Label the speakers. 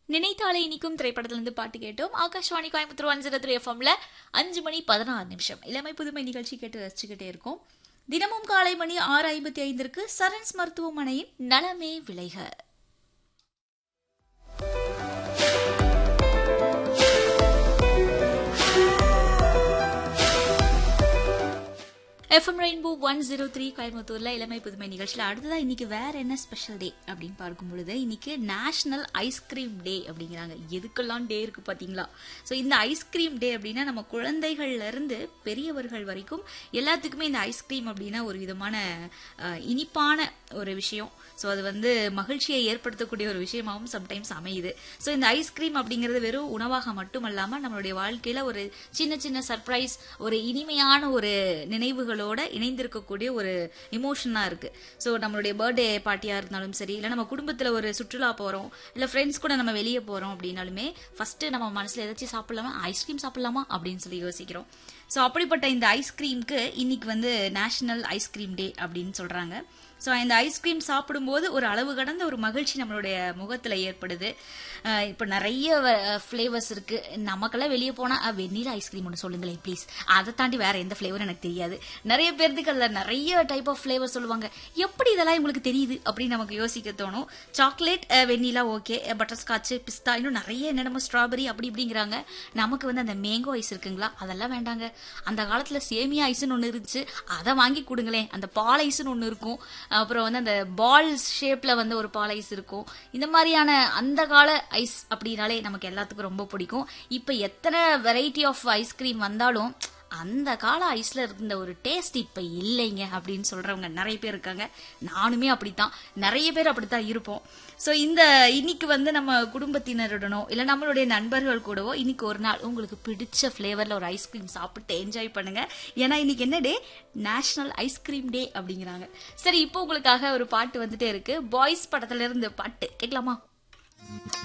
Speaker 1: நினைத்தாலே இனிக்கும் திரைப்படத்திலிருந்து பாட்டு கேட்டோம் Akashvani Coimbatore one zero three எஃப்எம்ல அஞ்சு மணி பதினாறு நிமிஷம் இளமை புதுமை நிகழ்ச்சி கேட்டு ரசிச்சுக்கிட்டே இருக்கோம் தினமும் காலை மணி ஆறு ஐம்பத்தி ஐந்திற்கு சரண்ஸ் மருத்துவமனையின் நலமே விளைக FM rainbow one zero three கோயம்புத்தூர்ல இளமை புதுமை நிகழ்ச்சியில் அடுத்ததா இன்னைக்கு வேற என்ன ஸ்பெஷல் டே அப்படின்னு பார்க்கும் பொழுது இன்னைக்கு நேஷனல் ஐஸ்கிரீம் டே அப்படிங்கிறாங்க எதுக்கெல்லாம் டே இருக்கு பாத்தீங்களா ஸோ இந்த ஐஸ்கிரீம் டே அப்படின்னா நம்ம குழந்தைகள்ல இருந்து பெரியவர்கள் வரைக்கும் எல்லாத்துக்குமே இந்த ஐஸ்கிரீம் அப்படின்னா ஒரு விதமான அஹ், இனிப்பான ஒரு விஷயம் ஸோ அது வந்து மகிழ்ச்சியை ஏற்படுத்தக்கூடிய ஒரு விஷயமாகவும் சம்டைம்ஸ் அமையுது ஸோ இந்த ஐஸ்கிரீம் அப்படிங்கிறது வெறும் உணவாக மட்டுமல்லாமல் நம்மளுடைய வாழ்க்கையில ஒரு சின்ன சின்ன சர்ப்ரைஸ் ஒரு இனிமையான ஒரு நினைவுகளோட இணைந்திருக்கக்கூடிய ஒரு இமோஷனா இருக்கு ஸோ நம்மளுடைய பர்த்டே பார்ட்டியா இருந்தாலும் சரி இல்லை நம்ம குடும்பத்துல ஒரு சுற்றுலா போறோம் இல்லை ஃப்ரெண்ட்ஸ் கூட நம்ம வெளியே போறோம் அப்படின்னாலுமே ஃபர்ஸ்ட் நம்ம மனசுல ஏதாச்சும் சாப்பிடலாமா ஐஸ்கிரீம் சாப்பிடலாமா அப்படின்னு சொல்லி யோசிக்கிறோம் ஸோ அப்படிப்பட்ட இந்த ஐஸ்கிரீம்க்கு இன்னைக்கு வந்து நேஷனல் ஐஸ்கிரீம் டே அப்படின்னு சொல்றாங்க ஸோ இந்த ஐஸ்கிரீம் சாப்பிடும்போது ஒரு அளவு கடந்த ஒரு மகிழ்ச்சி நம்மளுடைய முகத்தில் ஏற்படுது அஹ் இப்போ நிறைய ஃப்ளேவர்ஸ் இருக்கு நமக்கெல்லாம் வெளியே போனால் வெண்ணிலா ஐஸ்கிரீம் ஒன்று சொல்லுங்களேன் ப்ளீஸ் அதை தாண்டி வேற எந்த ஃப்ளேவர் எனக்கு தெரியாது நிறைய பேர்த்துக்கு அதில் நிறைய டைப் ஆஃப் ஃப்ளேவர் சொல்லுவாங்க எப்படி இதெல்லாம் உங்களுக்கு தெரியுது அப்படின்னு நமக்கு யோசிக்க தோணும் chocolate vanilla okay butterscotch பிஸ்தா இன்னும் நிறைய என்னென்னமோ ஸ்ட்ராபெரி அப்படி இப்படிங்கிறாங்க நமக்கு வந்து அந்த மேங்கோ ஐஸ் இருக்குங்களா அதெல்லாம் வேண்டாங்க அந்த காலத்துல சேமியா ஐஸ்னு ஒன்று இருந்துச்சு அதை வாங்கி கொடுங்களேன் அந்த பால் ஐஸ்னு ஒன்று இருக்கும் அப்புறம் வந்து அந்த பால் ஷேப்ல வந்து ஒரு பால் ஐஸ் இருக்கும் இந்த மாதிரியான அந்த கால ஐஸ் அப்படின்னாலே நமக்கு எல்லாத்துக்கும் ரொம்ப பிடிக்கும் இப்போ எத்தனை வெரைட்டி ஆஃப் ஐஸ்கிரீம் வந்தாலும் அந்த கால ஐஸ்ல இருந்த ஒரு டேஸ்ட் இப்ப இல்லைங்க அப்படின்னு சொல்றவங்க நிறைய பேர் இருக்காங்க நானுமே அப்படித்தான் நிறைய பேர் அப்படித்தான் இருப்போம் சோ இந்த இன்னைக்கு வந்து நம்ம குடும்பத்தினருடனோ இல்ல நம்மளுடைய நண்பர்கள் கூடவோ இன்னைக்கு ஒரு நாள் உங்களுக்கு பிடிச்ச ஃபிளேவர்ல ஒரு ஐஸ்கிரீம் சாப்பிட்டு என்ஜாய் பண்ணுங்க ஏன்னா இன்னைக்கு என்ன டே நேஷனல் ஐஸ்கிரீம் டே அப்படிங்கிறாங்க சரி இப்போ உங்களுக்காக ஒரு பாட்டு வந்துட்டே இருக்கு பாய்ஸ் படத்துல இருந்து பாட்டு கேட்கலாமா